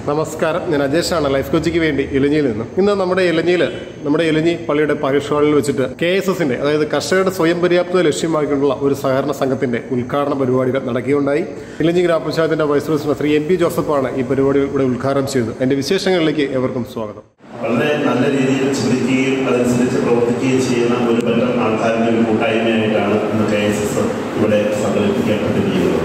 നമസ്കാരം ഞാൻ അജേഷാണ് ലൈഫ് കോച്ചിക്ക് വേണ്ടി ഇലഞ്ഞിയിൽ നിന്നും ഇന്ന് നമ്മുടെ ഇലഞ്ഞിയിൽ നമ്മുടെ ഇലഞ്ഞി പള്ളിയുടെ പരീക്ഷകളിൽ വെച്ചിട്ട് കെ എസ് എസിന്റെ അതായത് കർഷകരുടെ സ്വയം പര്യാപ്തത ലക്ഷ്യമാക്കിയിട്ടുള്ള ഒരു സഹകരണ സംഘത്തിന്റെ ഉദ്ഘാടന പരിപാടികൾ നടക്കുകയുണ്ടായി ഇലഞ്ഞി ഗ്രാമപഞ്ചായത്തിന്റെ vice president Shri M P ജോസഫാണ് ഈ പരിപാടി ഇവിടെ ഉദ്ഘാടനം ചെയ്തത് അതിന്റെ വിശേഷങ്ങളിലേക്ക് ഏവർക്കും സ്വാഗതം വളരെ നല്ല രീതിയിൽ ചിന്തിക്കുകയും അതനുസരിച്ച് പ്രവർത്തിക്കുകയും ചെയ്യുന്ന ഒരു പറ്റം ആൾക്കാരുടെ ഒരു കൂട്ടായ്മയായിട്ടാണ് ഇന്ന് കെ എസ് എസ് ഇവിടെ സംഘടിപ്പിക്കപ്പെട്ടിരിക്കുന്നത്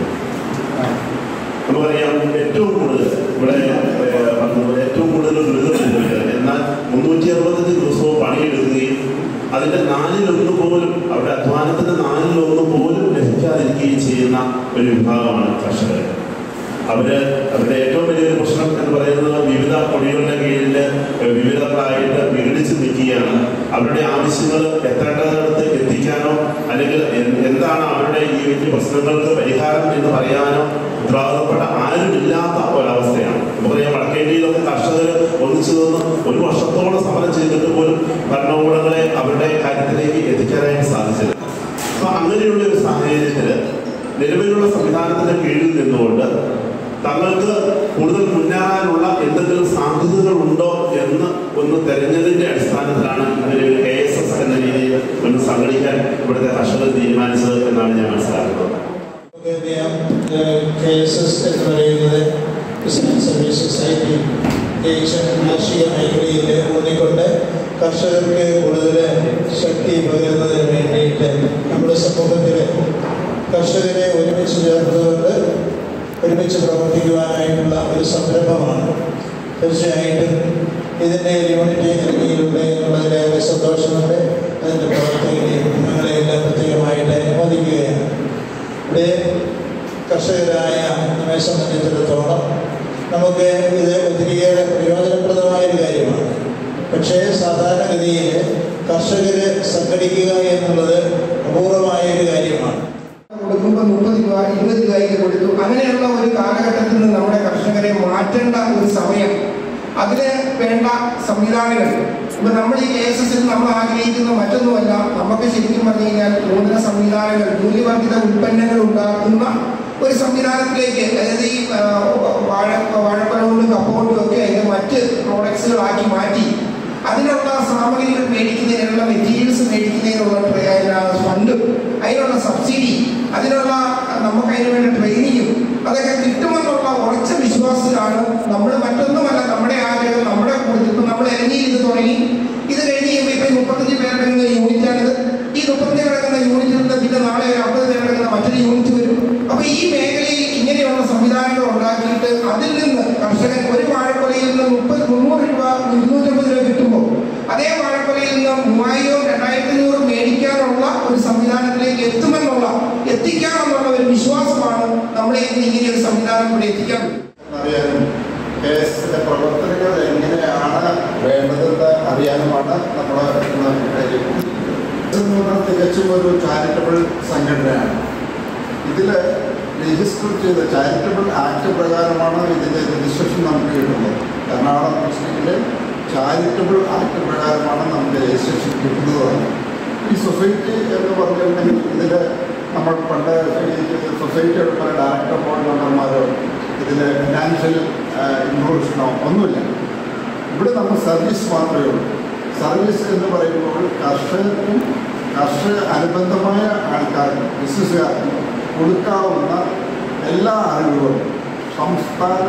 നമുക്കറിയാം ഏറ്റവും കൂടുതൽ ഇവിടെ ഏഹ്, പറഞ്ഞതുപോലെ ഏറ്റവും കൂടുതൽ ദുരിതമനുഭവിക്കുന്നത് എന്നാൽ മുന്നൂറ്റി അറുപത്തഞ്ച് ദിവസവും പണിയെടുക്കുകയും അതിന്റെ നാലിലൊന്ന് പോലും അവരുടെ അധ്വാനത്തിന്റെ നാലിലൊന്ന് പോലും ലഭിക്കാതിരിക്കുകയും ചെയ്യുന്ന ഒരു വിഭാഗമാണ് കർഷകർ അവര് അവരുടെ ഏറ്റവും വലിയൊരു പ്രശ്നം എന്ന് പറയുന്നത് വിവിധ കൊടികളുടെ കീഴിൽ വിവിധങ്ങളായിട്ട് വിഘടിച്ച് നിൽക്കുകയാണ് അവരുടെ ആവശ്യങ്ങൾ എത്തേണ്ടതിടത്ത് എത്തിക്കാനോ അല്ലെങ്കിൽ എ- എന്താണ് അവരുടെ ഈ വലിയ പ്രശ്നങ്ങൾക്ക് പരിഹാരം എന്ന് പറയാനോ ഉത്തരവാദിത്തപ്പെട്ട ആരുമില്ലാത്ത ഒരവസ്ഥയാണ് നമുക്കറിയാം വടക്കേണ്ടിയിലൊക്കെ കർഷകർ ഒന്നിച്ചു നിന്ന് ഒരു വർഷത്തോളം സമരം ചെയ്തിട്ട് പോലും ഭരണകൂടങ്ങളെ അവരുടെ കാര്യത്തിലേക്ക് എത്തിക്കാനായിട്ട് സാധിച്ചത് അപ്പൊ അങ്ങനെയുള്ള ഒരു സാഹചര്യത്തിൽ നിലവിലുള്ള സംവിധാനത്തിന്റെ കീഴിൽ നിന്നുകൊണ്ട് തങ്ങൾക്ക് കൂടുതൽ മുന്നേറാനുള്ള എന്തെങ്കിലും സാധ്യതകളുണ്ടോ എന്ന് ഒന്ന് തെരഞ്ഞതിന്റെ അടിസ്ഥാനത്തിലാണ് ഇങ്ങനെ ഒരു കെ എസ് എസ് എന്ന രീതിയിൽ ഒന്ന് സംഘടിക്കാൻ ഇവിടുത്തെ കർഷകർ തീരുമാനിച്ചത് എന്നാണ് ഞാൻ മനസ്സിലാക്കുന്നത് നമുക്കറിയാം കെ എസ് എസ് എന്ന് പറയുന്നത് ക്രിസ്ത്യൻ സർവീസ് സൊസൈറ്റി പ്രത്യേകിച്ച് കാർഷിക മേഖലയിൽ ഊന്നിക്കൊണ്ട് കർഷകർക്ക് കൂടുതൽ ശക്തി പകരുന്നതിന് വേണ്ടിയിട്ട് നമ്മുടെ സമൂഹത്തിൽ കർഷകരെ ഒരുമിച്ച് ചേർത്തുകൊണ്ട് ഒരുമിച്ച് പ്രവർത്തിക്കുവാനായിട്ടുള്ള ഒരു സംരംഭമാണ് തീർച്ചയായിട്ടും ഇതിൻ്റെ യൂണിറ്റി നൽകിയിട്ടുണ്ട് എന്നുള്ളതിലേറെ സന്തോഷമുണ്ട് അതിൻ്റെ പ്രവർത്തകരെയും നിങ്ങളെയെല്ലാം പ്രത്യേകമായിട്ട് അനുമോദിക്കുകയാണ് ഇവിടെ കർഷകരായ നമ്മെ സംബന്ധിച്ചിടത്തോളം നമുക്ക് ഇത് ഒത്തിരിയേറെ പ്രയോജനപ്രദമായ ഒരു കാര്യമാണ് പക്ഷേ സാധാരണഗതിയിൽ കർഷകർ സംഘടിക്കുക എന്നുള്ളത് അപൂർവമായ ഒരു കാര്യമാണ് കൊടുക്കുമ്പോൾ മുപ്പത് രൂപ ഇരുപത് രൂപയ്ക്ക് കൊടുത്തു അങ്ങനെയുള്ള ഒരു കാലഘട്ടത്തിൽ നിന്ന് നമ്മുടെ കർഷകരെ മാറ്റേണ്ട ഒരു സമയം അതിന് വേണ്ട സംവിധാനങ്ങൾ ഇപ്പൊ നമ്മൾ ഈ കെ എസ് എസിൽ നമ്മൾ ആഗ്രഹിക്കുന്ന മറ്റൊന്നുമല്ല നമുക്ക് ശരിക്കും പറഞ്ഞു കഴിഞ്ഞാൽ നൂതന സംവിധാനങ്ങൾ മൂല്യവർദ്ധിത ഉൽപ്പന്നങ്ങൾ ഉണ്ടാക്കുന്ന ഒരു സംവിധാനത്തിലേക്ക് അതായത് ഈ ആ, വാഴ വാഴപ്പഴം കൊണ്ടും കപ്പ കൊണ്ടും ഒക്കെ അതിന്റെ മറ്റ് പ്രോഡക്ട്സുകളാക്കി മാറ്റി അതിനുള്ള സാമഗ്രികൾ മേടിക്കുന്നതിനുള്ള മെറ്റീരിയൽസ് മേടിക്കുന്നതിനുള്ള ട്രെ- ഫണ്ടും അതിനുള്ള സബ്സിഡി അതിനുള്ള നമുക്ക് അതിന് വേണ്ട ട്രെയിനിങ്ങും അതൊക്കെ കിട്ടുമെന്നുള്ള ഉറച്ച വിശ്വാസത്തിലാണ് നമ്മൾ മറ്റൊന്നുമല്ല നമ്മുടെ ആഗ്രഹം നമ്മുടെ കൂടുതൽ ഇപ്പം നമ്മൾ ഇറങ്ങി ഇത് തുടങ്ങി ഇത് കഴിഞ്ഞ് കഴിയുമ്പോൾ ഇപ്പം മുപ്പത്തഞ്ച് പേരടങ്ങുന്ന യൂണിറ്റാണിത് ഈ മുപ്പത്തഞ്ച് പേരടങ്ങുന്ന യൂണിറ്റിൽ നിന്ന് പിന്നെ നാളെ ഒരു അമ്പത് പേരടങ്ങുന്ന മറ്റൊരു യൂണിറ്റ് വരും അപ്പൊ ഈ മേഖലയിൽ ഇങ്ങനെയുള്ള സംവിധാനങ്ങൾ ഉണ്ടാക്കിയിട്ട് അതിൽ നിന്ന് കർഷകൻ ഒരു വാഴക്കൊലയിൽ നിന്ന് മുപ്പത് മുന്നൂറ് രൂപ ഇരുന്നൂറ്റമ്പത് രൂപ കിട്ടുമ്പോൾ അതേ വാഴക്കൊലയിൽ നിന്ന് മൂവായിരവും രണ്ടായിരത്തി അഞ്ഞൂറും മേടിക്കാനുള്ള ഒരു സംവിധാനത്തിലേക്ക് എത്തുമെന്നുള്ള എത്തിക്കാമെന്നുള്ള ഒരു വിശ്വാസമാണ് നമ്മളെ ഇന്ന് ഇങ്ങനെ ഒരു സംവിധാനം ഇവിടെ എത്തിക്കാൻ പറ്റും അറിയാനും കെ എസിന്റെ പ്രവർത്തനങ്ങൾ എങ്ങനെയാണ് വേണ്ടതെന്ന് അറിയാനുമാണ് നമ്മൾ ഇന്ന് ഇവിടെയിരിക്കുന്നത്. ഇത് എന്ന് പറഞ്ഞാൽ തികച്ചും ഒരു ചാരിറ്റബിൾ സംഘടനയാണ് ഇതിൽ രജിസ്റ്റർ ചെയ്ത ചാരിറ്റബിൾ ആക്ട് പ്രകാരമാണ് ഇതിൻ്റെ രജിസ്ട്രേഷൻ നമുക്ക് കിട്ടുന്നത് എറണാകുളം ഡിസ്ട്രിക്റ്റിലെ ചാരിറ്റബിൾ ആക്ട് പ്രകാരമാണ് നമുക്ക് രജിസ്ട്രേഷൻ കിട്ടുന്നത് തന്നെ. ഈ സൊസൈറ്റി എന്ന് പറഞ്ഞിട്ടുണ്ടെങ്കിൽ ഇതിൽ നമ്മൾ പണ്ട് ഈ സൊസൈറ്റിയുടെ പല ഡയറക്ടർ ബോർഡ് മെമ്പർമാരോ ഇതിൽ ഫിനാൻഷ്യൽ ഇൻക്ലൂഷനോ ഒന്നുമില്ല ഇവിടെ നമ്മൾ സർവീസ് മാത്രമേ ഉള്ളൂ സർവീസ് എന്ന് പറയുമ്പോൾ കർഷകർക്കും കർഷക അനുബന്ധമായ ആൾക്കാർക്കും ബിസിനസ്സുകാർക്കും കൊടുക്കാവുന്ന എല്ലാ അറിവുകളും സംസ്ഥാന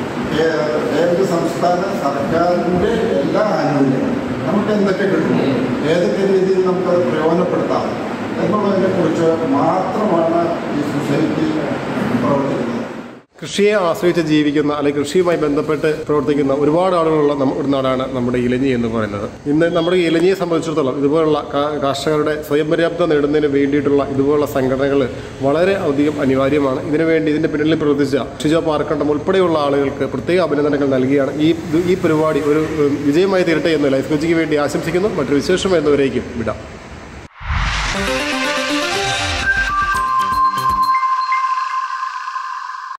കേ- കേന്ദ്ര സംസ്ഥാന സർക്കാരിൻ്റെ എല്ലാ ആനുകൂല്യങ്ങളും നമുക്ക് എന്തൊക്കെ കിട്ടും ഏതൊക്കെ രീതിയിൽ നമുക്കത് പ്രയോജനപ്പെടുത്താം എന്നുള്ളതിനെ കുറിച്ച് മാത്രമാണ് ഈ സൊസൈറ്റി പ്രവർത്തിക്കുന്നത് കൃഷിയെ ആശ്രയിച്ച് ജീവിക്കുന്ന അല്ലെങ്കിൽ കൃഷിയുമായി ബന്ധപ്പെട്ട് പ്രവർത്തിക്കുന്ന ഒരുപാട് ആളുകളുള്ള നമ്മ- ഒരു നാടാണ് നമ്മുടെ ഇലഞ്ഞി എന്ന് പറയുന്നത് ഇന്ന് നമ്മുടെ ഈ ഇലഞ്ഞിയെ സംബന്ധിച്ചിടത്തോളം ഇതുപോലുള്ള കാ- കർഷകരുടെ സ്വയം പര്യാപ്തത നേടുന്നതിന് വേണ്ടിയിട്ടുള്ള ഇതുപോലുള്ള സംഘടനകൾ വളരെ അധികം അനിവാര്യമാണ് ഇതിനുവേണ്ടി ഇതിന്റെ പിന്നിൽ പ്രവർത്തിച്ച ഷിജോ പാർക്കണ്ടം ഉൾപ്പെടെയുള്ള ആളുകൾക്ക് പ്രത്യേക അഭിനന്ദനങ്ങൾ നൽകിയാണ് ഈ ഇത് ഈ പരിപാടി ഒരു ഉം, വിജയമായി തീരട്ടെ എന്ന് ലൈഫ് കോച്ചിക്ക് വേണ്ടി ആശംസിക്കുന്നു മറ്റൊരു വിശേഷം എന്നവരേക്കും വിടാം